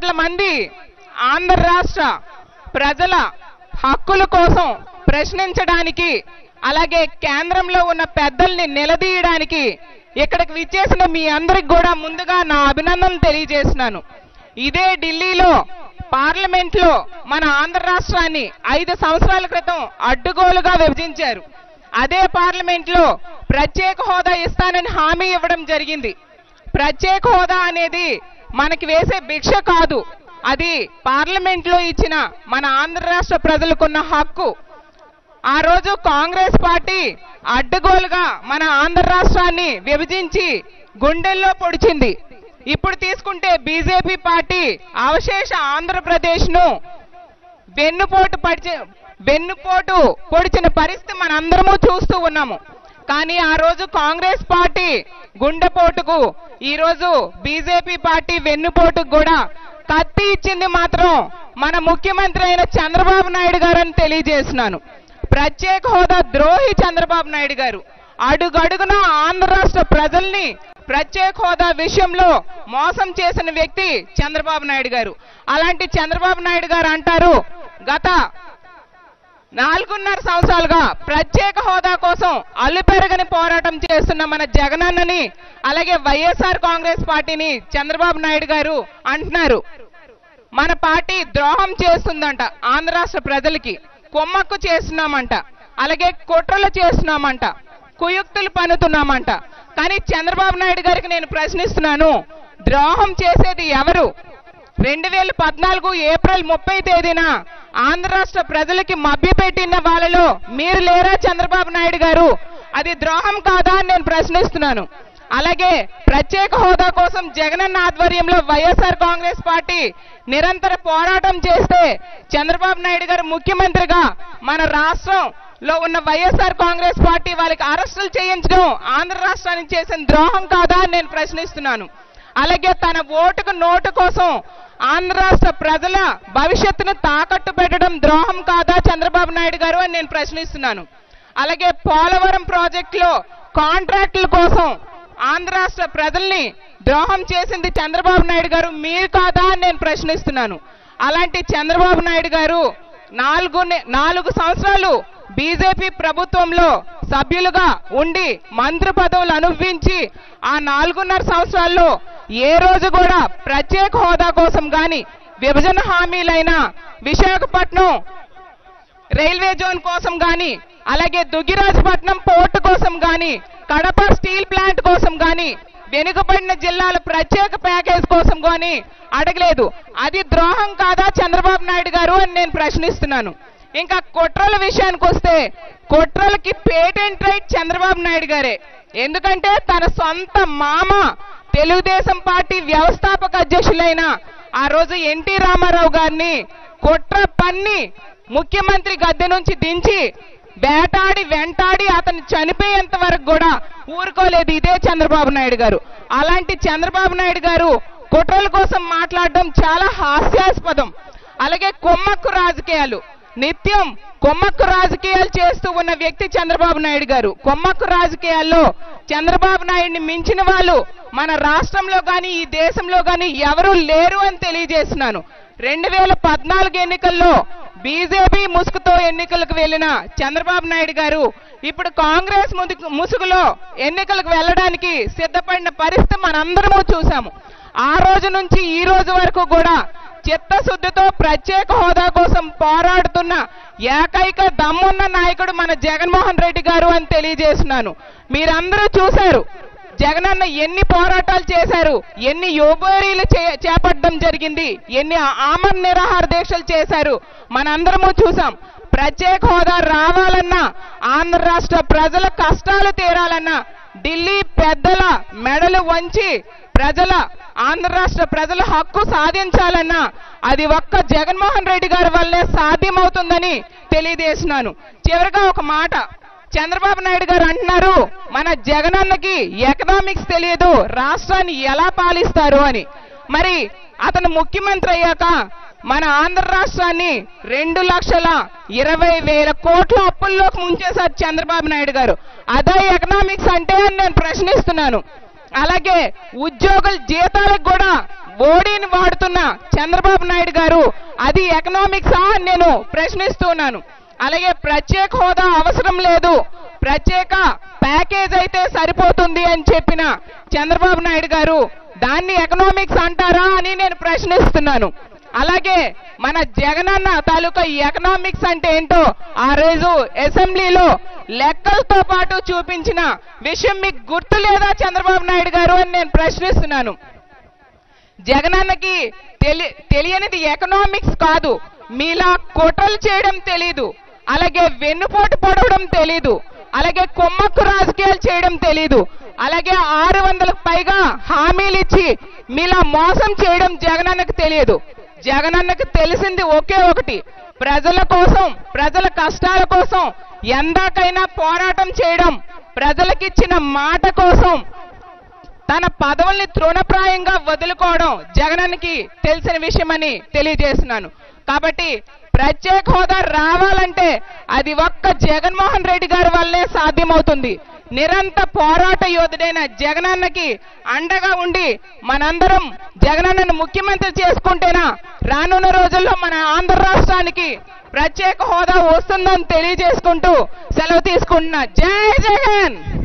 కోట్ల మంది ఆంధ్ర రాష్ట్ర ప్రజల హక్కుల కోసం ప్రశ్నించడానికి అలాగే కేంద్రంలో ఉన్న పెద్దల్ని నిలదీయడానికి ఇక్కడికి విచ్చేసిన మీ అందరికి కూడా ముందుగా నా అభినందనలు తెలియజేస్తున్నాను ఇదే ఢిల్లీలో పార్లమెంట్ లో మన ఆంధ్ర రాష్ట్రాన్ని ఐదు సంవత్సరాల క్రితం అడ్డుగోలుగా విభజించారు అదే పార్లమెంట్ లో ప్రత్యేక హోదా ఇస్తానని హామీ ఇవ్వడం జరిగింది ప్రత్యేక హోదా అనేది మనకి వేసే భిక్ష కాదు అది పార్లమెంట్ లో ఇచ్చిన మన ఆంధ్ర రాష్ట్ర ప్రజలకున్న హక్కు ఆ రోజు కాంగ్రెస్ పార్టీ అడ్డగోలుగా మన ఆంధ్ర రాష్ట్రాన్ని విభజించి గుండెల్లో పొడిచింది ఇప్పుడు తీసుకుంటే బీజేపీ పార్టీ అవశేష ఆంధ్రప్రదేశ్ ను వెన్నుపోటు పడిచి వెన్నుపోటు పొడిచిన పరిస్థితి మనందరము చూస్తూ ఉన్నాము కానీ ఆ రోజు కాంగ్రెస్ పార్టీ గుండెపోటుకు ఈ రోజు బీజేపీ పార్టీ వెన్నుపోటుకు కూడా కత్తి ఇచ్చింది మాత్రం మన ముఖ్యమంత్రి అయిన చంద్రబాబు నాయుడు గారు అని తెలియజేస్తున్నాను ప్రత్యేక హోదా ద్రోహి చంద్రబాబు నాయుడు గారు అడుగడుగున ఆంధ్ర రాష్ట్ర ప్రజల్ని ప్రత్యేక హోదా విషయంలో మోసం చేసిన వ్యక్తి చంద్రబాబు నాయుడు గారు అలాంటి చంద్రబాబు నాయుడు గారు అంటారు గత నాలుగున్నర సంవత్సరాలుగా ప్రత్యేక హోదా కోసం అల్లుపెరగని పోరాటం చేస్తున్న మన జగనన్నని అలాగే వైఎస్ఆర్ కాంగ్రెస్ పార్టీని చంద్రబాబు నాయుడు గారు అంటున్నారు మన పార్టీ ద్రోహం చేస్తుందంట ఆంధ్ర రాష్ట్ర ప్రజలకి కొమ్మక్కు చేస్తున్నామంట అలాగే కుట్రలు చేస్తున్నామంట కుయుక్తులు పన్నుతున్నామంట కానీ చంద్రబాబు నాయుడు గారికి నేను ప్రశ్నిస్తున్నాను ద్రోహం చేసేది ఎవరు రెండు వేల పద్నాలుగు ఏప్రిల్ ముప్పై తేదీన ఆంధ్ర రాష్ట్ర ప్రజలకి మభ్యపెట్టిన వాళ్ళలో మీరు లేరా చంద్రబాబు నాయుడు గారు అది ద్రోహం కాదా అని నేను ప్రశ్నిస్తున్నాను అలాగే ప్రత్యేక హోదా కోసం జగనన్న ఆధ్వర్యంలో వైఎస్ఆర్ కాంగ్రెస్ పార్టీ నిరంతర పోరాటం చేస్తే చంద్రబాబు నాయుడు గారు ముఖ్యమంత్రిగా మన రాష్ట్రంలో ఉన్న వైఎస్ఆర్ కాంగ్రెస్ పార్టీ వాళ్ళకి అరెస్టులు చేయించడం ఆంధ్ర రాష్ట్రానికి చేసిన ద్రోహం కాదా అని నేను ప్రశ్నిస్తున్నాను అలాగే తన ఓటుకు నోటు కోసం ఆంధ్ర రాష్ట్ర ప్రజల భవిష్యత్తును తాకట్టు పెట్టడం ద్రోహం కాదా చంద్రబాబు నాయుడు గారు అని నేను ప్రశ్నిస్తున్నాను అలాగే పోలవరం ప్రాజెక్టులో కాంట్రాక్టుల కోసం ఆంధ్ర రాష్ట్ర ప్రజల్ని ద్రోహం చేసింది చంద్రబాబు నాయుడు గారు మీరు కాదా అని నేను ప్రశ్నిస్తున్నాను అలాంటి చంద్రబాబు నాయుడు గారు నాలుగు నె- నాలుగు సంవత్సరాలు బీజేపీ ప్రభుత్వంలో సభ్యులుగా ఉండి మంత్రి పదవులు అనుభవించి ఆ నాలుగున్నర సంవత్సరాల్లో ఏ రోజు కూడా ప్రత్యేక హోదా కోసం గాని విభజన హామీలైన విశాఖపట్నం రైల్వే జోన్ కోసం గాని అలాగే దుగ్గిరాజపట్నం పోర్టు కోసం గాని కడప స్టీల్ ప్లాంట్ కోసం గాని వెనుకబడిన జిల్లాల ప్రత్యేక ప్యాకేజ్ కోసం గాని అడగలేదు అది ద్రోహం కాదా చంద్రబాబు నాయుడు గారు అని నేను ప్రశ్నిస్తున్నాను ఇంకా కుట్రల విషయానికి వస్తే కుట్రలకి పేటెంట్ రైట్ చంద్రబాబు నాయుడు గారే ఎందుకంటే తన సొంత మామ తెలుగుదేశం పార్టీ వ్యవస్థాపక అధ్యక్షులైన ఆ రోజు ఎన్టీ రామారావు గారిని కుట్ర పన్ని ముఖ్యమంత్రి గద్దె నుంచి దించి వేటాడి వెంటాడి అతను చనిపోయేంత వరకు కూడా ఊరుకోలేదు ఇదే చంద్రబాబు నాయుడు గారు అలాంటి చంద్రబాబు నాయుడు గారు కుట్రల కోసం మాట్లాడడం చాలా హాస్యాస్పదం అలాగే కొమ్మక్కు రాజకీయాలు నిత్యం కొమ్మక్కు రాజకీయాలు చేస్తూ ఉన్న వ్యక్తి చంద్రబాబు నాయుడు గారు కొమ్మక్కు రాజకీయాల్లో చంద్రబాబు నాయుడిని మించిన వాళ్ళు మన రాష్ట్రంలో కానీ ఈ దేశంలో కానీ ఎవరూ లేరు అని తెలియజేస్తున్నాను రెండు వేల పద్నాలుగు ఎన్నికల్లో బీజేపీ ముసుగుతో ఎన్నికలకు వెళ్ళిన చంద్రబాబు నాయుడు గారు ఇప్పుడు కాంగ్రెస్ ముదుగు- ముసుగులో ఎన్నికలకు వెళ్ళడానికి సిద్ధపడిన పరిస్థితి మనందరము చూసాము ఆ రోజు నుంచి ఈ రోజు వరకు కూడా చిత్తశుద్ధితో ప్రత్యేక హోదా కోసం పోరాడుతున్న ఏకైక దమ్మున్న నాయకుడు మన జగన్మోహన్ రెడ్డి గారు అని తెలియజేస్తున్నాను మీరందరూ చూశారు జగనన్న ఎన్ని పోరాటాలు చేశారు ఎన్ని యువబోరీలు చే- చేపట్టడం జరిగింది ఎన్ని ఆమరణ నిరాహార దీక్షలు చేశారు మనందరము చూసాం ప్రత్యేక హోదా రావాలన్నా ఆంధ్ర రాష్ట్ర ప్రజల కష్టాలు తీరాలన్నా ఢిల్లీ పెద్దల మెడలు వంచి ప్రజల ఆంధ్ర రాష్ట్ర ప్రజల హక్కు సాధించాలన్నా అది ఒక్క జగన్మోహన్ రెడ్డి గారి వల్లే సాధ్యమవుతుందని తెలియజేస్తున్నాను చివరిగా ఒక మాట చంద్రబాబు నాయుడు గారు అంటున్నారు మన జగనన్నకి ఎకనామిక్స్ తెలియదు రాష్ట్రాన్ని ఎలా పాలిస్తారు అని మరి అతను ముఖ్యమంత్రి అయ్యాక మన ఆంధ్ర రాష్ట్రాన్ని రెండు లక్షల ఇరవై వేల కోట్ల అప్పుల్లోకి ముంచేశారు చంద్రబాబు నాయుడు గారు అదే ఎకనామిక్స్ అంటే అని నేను ప్రశ్నిస్తున్నాను అలాగే ఉద్యోగుల జీతాలకు కూడా ఓడిని వాడుతున్న చంద్రబాబు నాయుడు గారు అది ఎకనామిక్సా అని నేను ప్రశ్నిస్తున్నాను అలాగే ప్రత్యేక హోదా అవసరం లేదు ప్రత్యేక ప్యాకేజ్ అయితే సరిపోతుంది అని చెప్పిన చంద్రబాబు నాయుడు గారు దాన్ని ఎకనామిక్స్ అంటారా అని నేను ప్రశ్నిస్తున్నాను అలాగే మన జగనన్న తాలూకా ఎకనామిక్స్ అంటే ఏంటో ఆ రోజు అసెంబ్లీలో లెక్కలతో పాటు చూపించిన విషయం మీకు గుర్తు లేదా చంద్రబాబు నాయుడు గారు అని నేను ప్రశ్నిస్తున్నాను జగనన్నకి తెలి తెలియనిది ఎకనామిక్స్ కాదు మీలా కుట్రలు చేయడం తెలీదు అలాగే వెన్నుపోటు పొడవడం తెలీదు అలాగే కొమ్మక్కు రాజకీయాలు చేయడం తెలీదు అలాగే ఆరు వందలకు పైగా హామీలు ఇచ్చి మీలా మోసం చేయడం జగనన్నకు తెలియదు జగనన్నకు తెలిసింది ఒకే ఒకటి ప్రజల కోసం ప్రజల కష్టాల కోసం ఎందాకైనా పోరాటం చేయడం ప్రజలకిచ్చిన మాట కోసం తన పదవుల్ని తృణప్రాయంగా వదులుకోవడం జగనన్నకి తెలిసిన విషయమని తెలియజేస్తున్నాను కాబట్టి ప్రత్యేక హోదా రావాలంటే అది ఒక్క జగన్మోహన్ రెడ్డి గారి వల్లే సాధ్యమవుతుంది నిరంతర పోరాట యోధుడైన జగనన్నకి అండగా ఉండి మనందరం జగనన్నను ముఖ్యమంత్రి చేసుకుంటేనా రానున్న రోజుల్లో మన ఆంధ్ర రాష్ట్రానికి ప్రత్యేక హోదా వస్తుందని తెలియజేసుకుంటూ సెలవు తీసుకుంటున్నా జై జగన్